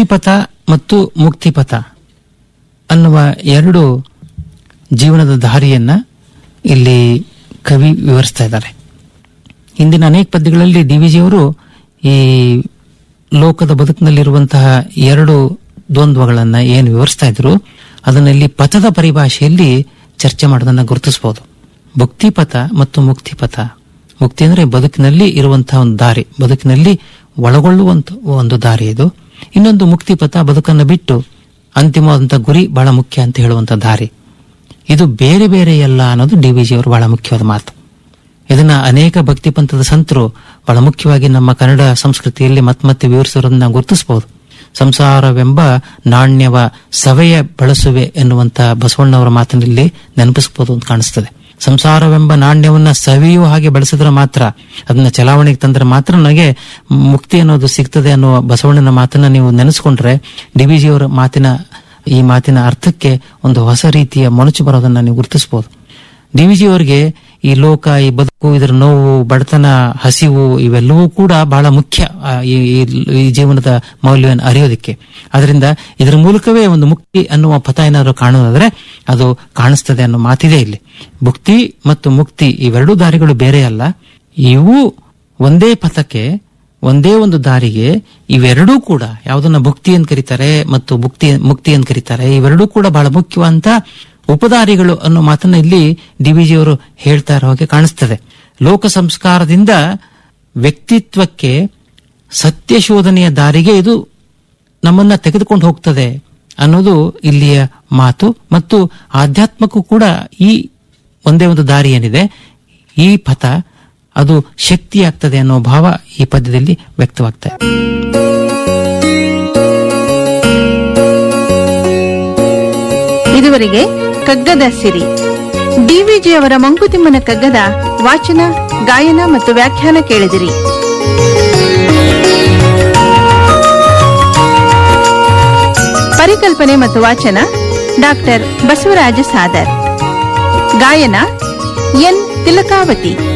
ಭಕ್ತಿಪಥ ಮತ್ತು ಮುಕ್ತಿಪಥ ಅನ್ನುವ ಎರಡು ಜೀವನದ ದಾರಿಯನ್ನ ಇಲ್ಲಿ ಕವಿ ವಿವರಿಸ್ತಾ ಇದ್ದಾರೆ ಹಿಂದಿನ ಅನೇಕ ಪದ್ಯಗಳಲ್ಲಿ ಡಿ ವಿಜಿಯವರು ಈ ಲೋಕದ ಬದುಕಿನಲ್ಲಿರುವಂತಹ ಎರಡು ದ್ವಂದ್ವಗಳನ್ನ ಏನು ವಿವರಿಸ್ತಾ ಇದ್ರು ಅದನ್ನ ಇಲ್ಲಿ ಪಥದ ಪರಿಭಾಷೆಯಲ್ಲಿ ಚರ್ಚೆ ಮಾಡೋದನ್ನ ಗುರುತಿಸಬಹುದು ಭಕ್ತಿಪಥ ಮತ್ತು ಮುಕ್ತಿಪಥ ಮುಕ್ತಿ ಅಂದ್ರೆ ಬದುಕಿನಲ್ಲಿ ಇರುವಂತಹ ಒಂದು ದಾರಿ ಬದುಕಿನಲ್ಲಿ ಒಳಗೊಳ್ಳುವಂತ ಒಂದು ದಾರಿ ಇದು ಇನ್ನೊಂದು ಮುಕ್ತಿಪಥ ಬದುಕನ್ನು ಬಿಟ್ಟು ಅಂತಿಮವಾದಂತಹ ಗುರಿ ಬಹಳ ಮುಖ್ಯ ಅಂತ ಹೇಳುವಂತ ದಾರಿ ಇದು ಬೇರೆ ಬೇರೆ ಅಲ್ಲ ಅನ್ನೋದು ಡಿ ವಿ ಅವರು ಬಹಳ ಮುಖ್ಯವಾದ ಮಾತು ಇದನ್ನ ಅನೇಕ ಭಕ್ತಿ ಪಂಥದ ಸಂತರು ಬಹಳ ಮುಖ್ಯವಾಗಿ ನಮ್ಮ ಕನ್ನಡ ಸಂಸ್ಕೃತಿಯಲ್ಲಿ ಮತ್ತೆ ಮತ್ತೆ ವಿವರಿಸಿರೋದನ್ನ ಗುರುತಿಸಬಹುದು ಸಂಸಾರವೆಂಬ ನಾಣ್ಯವ ಸವೆಯ ಬಳಸುವೆ ಎನ್ನುವಂತ ಬಸವಣ್ಣವರ ಮಾತಿನಲ್ಲಿ ನೆನಪಿಸಬಹುದು ಅಂತ ಕಾಣಿಸ್ತದೆ ಸಂಸಾರವೆಂಬ ನಾಣ್ಯವನ್ನ ಸವಿಯುವ ಹಾಗೆ ಬಳಸಿದ್ರೆ ಮಾತ್ರ ಅದನ್ನ ಚಲಾವಣೆಗೆ ತಂದ್ರೆ ಮಾತ್ರ ನನಗೆ ಮುಕ್ತಿ ಅನ್ನೋದು ಸಿಗ್ತದೆ ಅನ್ನುವ ಬಸವಣ್ಣನ ಮಾತನ್ನ ನೀವು ನೆನೆಸ್ಕೊಂಡ್ರೆ ಡಿ ವಿ ಅವರ ಮಾತಿನ ಈ ಮಾತಿನ ಅರ್ಥಕ್ಕೆ ಒಂದು ಹೊಸ ರೀತಿಯ ಮೊನಚು ಬರೋದನ್ನ ನೀವು ಗುರುತಿಸಬಹುದು ಡಿ ವಿ ಅವರಿಗೆ ಈ ಲೋಕ ಈ ಬದುಕು ಇದರ ನೋವು ಬಡತನ ಹಸಿವು ಇವೆಲ್ಲವೂ ಕೂಡ ಬಹಳ ಮುಖ್ಯ ಆ, ಈ ಈ- ಈ ಜೀವನದ ಮೌಲ್ಯವನ್ನು ಅರಿಯೋದಕ್ಕೆ ಅದರಿಂದ ಇದರ ಮೂಲಕವೇ ಒಂದು ಮುಕ್ತಿ ಅನ್ನುವ ಪಥ ಏನಾದ್ರು ಕಾಣೋದಾದ್ರೆ ಅದು ಕಾಣಿಸ್ತದೆ ಅನ್ನೋ ಮಾತಿದೆ ಇಲ್ಲಿ ಭುಕ್ತಿ ಮತ್ತು ಮುಕ್ತಿ ಇವೆರಡೂ ದಾರಿಗಳು ಬೇರೆ ಅಲ್ಲ ಇವು ಒಂದೇ ಪಥಕ್ಕೆ ಒಂದೇ ಒಂದು ದಾರಿಗೆ ಇವೆರಡೂ ಕೂಡ ಯಾವುದನ್ನ ಭುಕ್ತಿ ಅಂತ ಕರೀತಾರೆ ಮತ್ತು ಭುಕ್ತಿ ಮುಕ್ತಿ ಅಂತ ಕರೀತಾರೆ ಇವೆರಡೂ ಕೂಡ ಬಹಳ ಮುಖ್ಯವಂತ ಉಪದಾರಿಗಳು ಅನ್ನೋ ಮಾತನ್ನ ಇಲ್ಲಿ ಡಿ ವಿ ಅವರು ಹೇಳ್ತಾ ಇರೋ ಹಾಗೆ ಕಾಣಿಸ್ತದೆ ಲೋಕ ಸಂಸ್ಕಾರದಿಂದ ವ್ಯಕ್ತಿತ್ವಕ್ಕೆ ಸತ್ಯ ಶೋಧನೆಯ ದಾರಿಗೆ ಇದು ನಮ್ಮನ್ನ ತೆಗೆದುಕೊಂಡು ಹೋಗ್ತದೆ ಅನ್ನೋದು ಇಲ್ಲಿಯ ಮಾತು ಮತ್ತು ಆಧ್ಯಾತ್ಮಕ್ಕೂ ಕೂಡ ಈ ಒಂದೇ ಒಂದು ದಾರಿ ಏನಿದೆ ಈ ಪಥ ಅದು ಶಕ್ತಿಯಾಗ್ತದೆ ಅನ್ನೋ ಭಾವ ಈ ಪದ್ಯದಲ್ಲಿ ವ್ಯಕ್ತವಾಗ್ತಾ ಇದೆ ಇದುವರೆಗೆ ಕಗ್ಗದ ಸಿರಿ ಡಿವಿಜಿ ಅವರ ಮಂಕುತಿಮ್ಮನ ಕಗ್ಗದ ವಾಚನ ಗಾಯನ ಮತ್ತು ವ್ಯಾಖ್ಯಾನ ಕೇಳಿದಿರಿ ಪರಿಕಲ್ಪನೆ ಮತ್ತು ವಾಚನ ಡಾಕ್ಟರ್ ಬಸವರಾಜ ಸಾದರ್ ಗಾಯನ ಎನ್ ತಿಲಕಾವತಿ